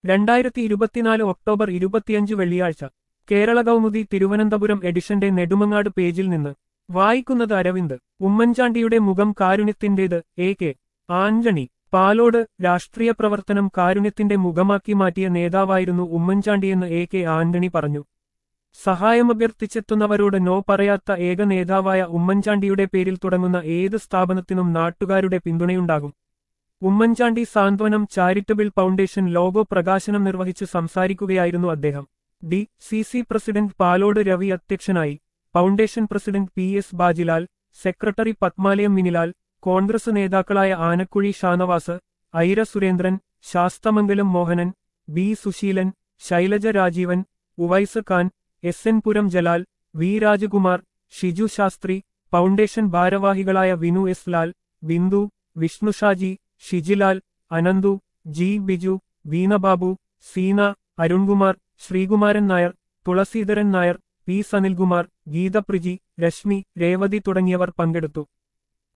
രണ്ടായിരത്തി ഇരുപത്തിനാല് ഒക്ടോബർ ഇരുപത്തിയഞ്ച് വെള്ളിയാഴ്ച കേരള കൗമുദി തിരുവനന്തപുരം എഡിഷന്റെ നെടുമങ്ങാട് പേജിൽ നിന്ന് വായിക്കുന്നത് അരവിന്ദ് ഉമ്മൻചാണ്ടിയുടെ മുഖം കാരുണ്യത്തിന്റേത് എ കെ ആന്റണി പാലോട് രാഷ്ട്രീയ പ്രവർത്തനം കാരുണ്യത്തിന്റെ മുഖമാക്കി മാറ്റിയ നേതാവായിരുന്നു ഉമ്മൻചാണ്ടിയെന്ന് എ കെ ആന്റണി പറഞ്ഞു സഹായമഭ്യർത്ഥിച്ചെത്തുന്നവരോട് നോ പറയാത്ത ഏക നേതാവായ ഉമ്മൻചാണ്ടിയുടെ പേരിൽ തുടങ്ങുന്ന ഏത് സ്ഥാപനത്തിനും നാട്ടുകാരുടെ പിന്തുണയുണ്ടാകും ഉമ്മൻചാണ്ടി സാന്ത്വനം ചാരിറ്റബിൾ ഫൗണ്ടേഷൻ ലോഗോ പ്രകാശനം നിർവഹിച്ച് സംസാരിക്കുകയായിരുന്നു അദ്ദേഹം D C C president Palode Ravi അധ്യക്ഷനായി foundation president P S Bajilal secretary Padmalayam മിനിലാൽ Congress നേതാക്കളായ Anakuzhi Shanavas ഐര Surendran Sasthamangalam Mohanan B Suseelan Shailaja Rajeevan Uvais Khan S N പുരം ജലാൽ വി രാജകുമാർ ഷിജു ശാസ്ത്രി ഫൗണ്ടേഷൻ ഭാരവാഹികളായ Vinu S Lal Bindu വിഷ്ണുഷാജി Shijilal Ananthu G Biju വീണബാബു Seena Arunkumar Sreekumaran Nair Thulaseedharan Nair P Sanilkumar Geethapriji Reshmi Revathi തുടങ്ങിയവർ പങ്കെടുത്തു